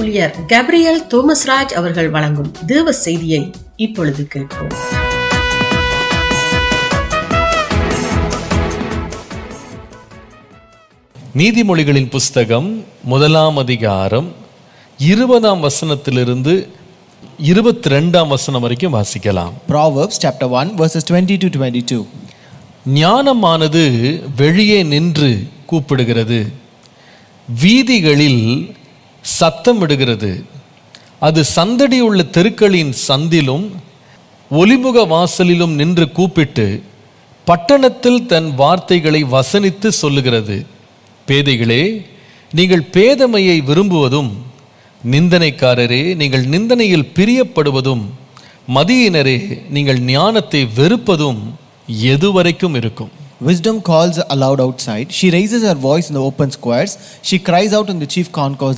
ஊழியர் கேப்ரியல் தோமஸ்ராஜ் அவர்கள் வழங்கும் தேவ செய்தியை இப்பொழுது கேட்போம் நீதிமொழிகளின் புஸ்தகம் முதலாம் அதிகாரம் இருபதாம் வசனத்திலிருந்து இருபத்தி ரெண்டாம் வசனம் வரைக்கும் வாசிக்கலாம் Proverbs chapter 1, verses 20 to 22. ஞானமானது வெளியே நின்று கூப்பிடுகிறது வீதிகளில் சத்தமிடுகிறது அது சந்தடியுள்ள தெருக்களின் சந்திலும் ஒலிமுக வாசலிலும் நின்று கூப்பிட்டு பட்டணத்தில் தன் வார்த்தைகளை வசனித்து சொல்லுகிறது பேதைகளே நீங்கள் பேதமையை விரும்புவதும் நிந்தனைக்காரரே நீங்கள் நிந்தனையில் பிரியப்படுவதும் மதியினரே நீங்கள் ஞானத்தை வெறுப்பதும் எதுவரைக்கும் இருக்கும் Wisdom calls aloud outside. She raises her voice in the open squares. She cries out in the chief concourse